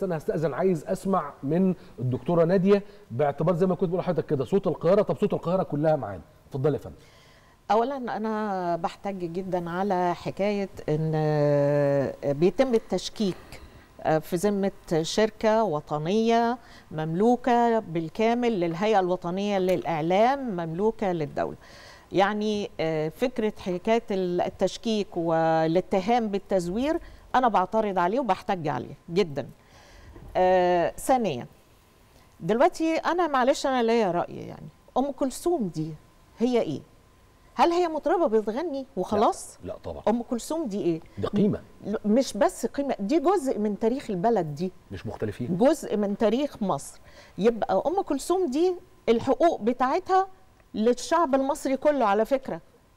بس انا هستاذن عايز اسمع من الدكتوره ناديه باعتبار زي ما كنت بقول لحضرتك كده صوت القاهره طب صوت القاهره كلها معانا اتفضلي يا فندم اولا انا بحتج جدا على حكايه ان بيتم التشكيك في ذمه شركه وطنيه مملوكه بالكامل للهيئه الوطنيه للاعلام مملوكه للدوله يعني فكره حكايه التشكيك والاتهام بالتزوير انا بعترض عليه وبحتج عليه جدا آه ثانيا دلوقتي انا معلش انا ليا راي يعني ام كلثوم دي هي ايه هل هي مطربه بتغني وخلاص لا, لا طبعا ام كلثوم دي ايه دي قيمه مش بس قيمه دي جزء من تاريخ البلد دي مش مختلفين جزء من تاريخ مصر يبقى ام كلثوم دي الحقوق بتاعتها للشعب المصري كله على فكره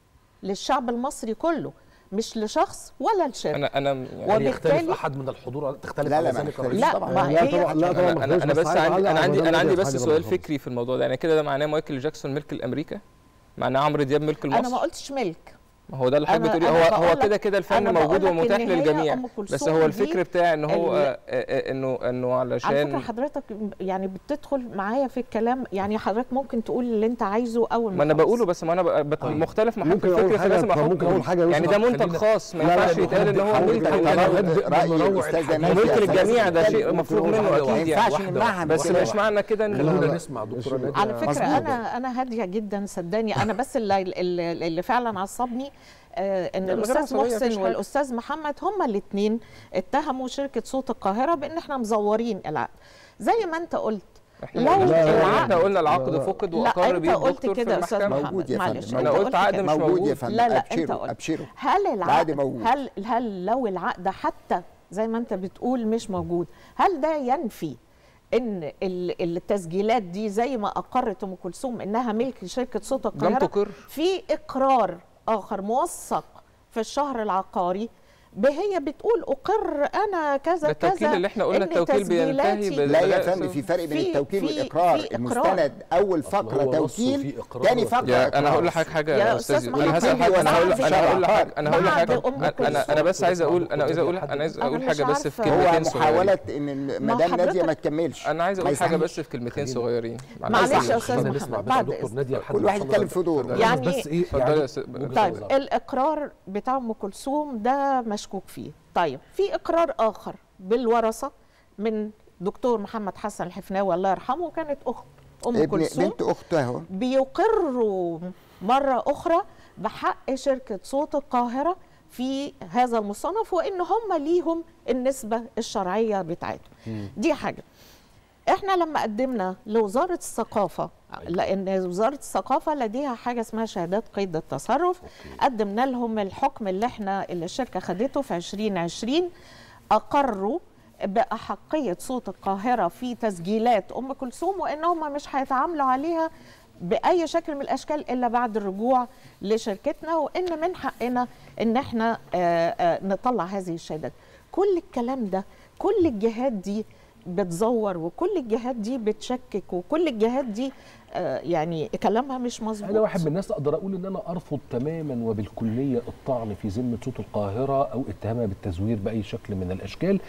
للشعب المصري كله مش لشخص ولا لشركه انا انا يعني يختلف احد من الحضور تختلف لا لا على ما ذلك نختلفش لا طبعا ما لا هي طبعا لا طبعا انا انا, أنا بس عندي انا عندي انا عندي بس حاجة سؤال برضه. فكري في الموضوع ده يعني كده ده معناه مايكل جاكسون ملك لامريكا معناه عمرو دياب ملك انا ما لمصر قلتش ملك ما هو ده اللي حضرتك أنا- بتقوليه أنا هو هو بقول لك- كده كده الفن أنا موجود بقول لك ومتاح إن هي للجميع أم بس كلثوم هو دي الفكر بتاع ان هو ال- آه، آه، انه انه على فكره علشان حضرتك يعني بتدخل معايا في الكلام يعني حضرتك ممكن تقول اللي انت عايزه اول ما انا تخلص. بقوله بس ما انا بقى بت- طيب. مختلف معاك في ممكن أقول الفكر حاجة فلازم طب احط ممكن أقول حاجة يا يعني يوسف؟ ده منتج خلينا- خاص ما لا، لا، ينفعش يتقال ان هو حاول- ملك حاول- للجميع. حاول- راي نروع الاستاذه الحديث. ناديه ملك الجميع ده فلازم شيء نتكلم. مفروغ واحدة منه واحدة. ما اكيد ينفعش يعني نمنعها من بس كده. مش معنى كده ان خلونا لا. نسمع دكتوره مش- ناديه على فكره مظبوط. انا انا هاديه جدا صدقني انا بس اللي, اللي, اللي فعلا عصبني آه ان لا، من غير الاستاذ عصبية مفيش محسن حاجة. والاستاذ محمد هما الاثنين اتهموا شركه صوت القاهره بان احنا مزورين العقد زي ما انت قلت احنا لو ما قلناش كده. العقد- احنا قلنا العقد لا. فقد لا واقر انت بيه قلت الدكتور في كده يا استاذ المحكمه محمد موجود يا معلش فندم. انا انت قلت عقد كده. مش موجود يا موجود فندم لا لا انت ابشروا قلت ابشروا هل العقد العقد موجود. هل هل لو العقد حتى زي ما انت بتقول مش موجود هل ده ينفي ان ال- التسجيلات دي زي ما اقرت ام كلثوم انها ملك شركه صوت لم القاهره تقر في اقرار اخر موثق في الشهر العقاري هي بتقول اقر انا كذا ده التوكيل كذا اللي احنا قلنا إن التوكيل بينتهي تسجيلاتي- بال- لا يا لا، فندم سو- في فرق بين في- التوكيل في- والاقرار في إقرار. المستند اول أصل فقره هو نصه توكيل فيه إقرار تاني وتوكيل. فقره يا انا إقرار. هقول لحضرتك حاجه يا يا أستاذ استاذ محمد انا هسال توكيل حاجه انا هقول بعد- انا هقول لحضرتك انا هقول بعد لحضرتك أم انا انا بس عايز اقول انا عايز اقول انا عايز أنا اقول مش حاجه بس في عارفة. هو كلمتين صغيرين محاوله ان ما المدام ناديه حضرتك- ما تكملش انا عايز ما اقول حاجه يصحش. بس في كلمتين صغيرين معلش يا صح. استاذ خلينا محمد نسمع بتاع بعد دكتور إذنك. ناديه لحد كل ما واحد تخلص يتكلم في دوره. اتفضل. يعني- بس ايه اتفضلي يعني يا أستاذ- وجهة طيب نظر. الاقرار بتاع ام كلثوم ده مشكوك فيه طيب في اقرار اخر بالورثه من دكتور محمد حسن الحفناوي الله يرحمه كانت اخت ام ابن كلثوم بنت اخته اهو بيقروا مره اخرى بحق شركه صوت القاهره في هذا المصنف وان هم ليهم النسبه الشرعيه بتاعتهم دي حاجه احنا لما قدمنا لوزاره الثقافه لان وزاره الثقافه لديها حاجه اسمها شهادات قيد التصرف قدمنا لهم الحكم اللي احنا اللي الشركه خدته في 2020 اقروا باحقيه صوت القاهره في تسجيلات ام كلثوم وان هم مش هيتعاملوا عليها باي شكل من الاشكال الا بعد الرجوع لشركتنا وان من حقنا ان احنا آه، آه، نطلع هذه الشهادات كل الكلام ده كل الجهات دي بتزور وكل الجهات دي بتشكك وكل الجهات دي آه، يعني كلامها مش مظبوط انا واحد من الناس اقدر اقول ان انا ارفض تماما وبالكليه الطعن في ذمه صوت القاهره او اتهامها بالتزوير باي شكل من الاشكال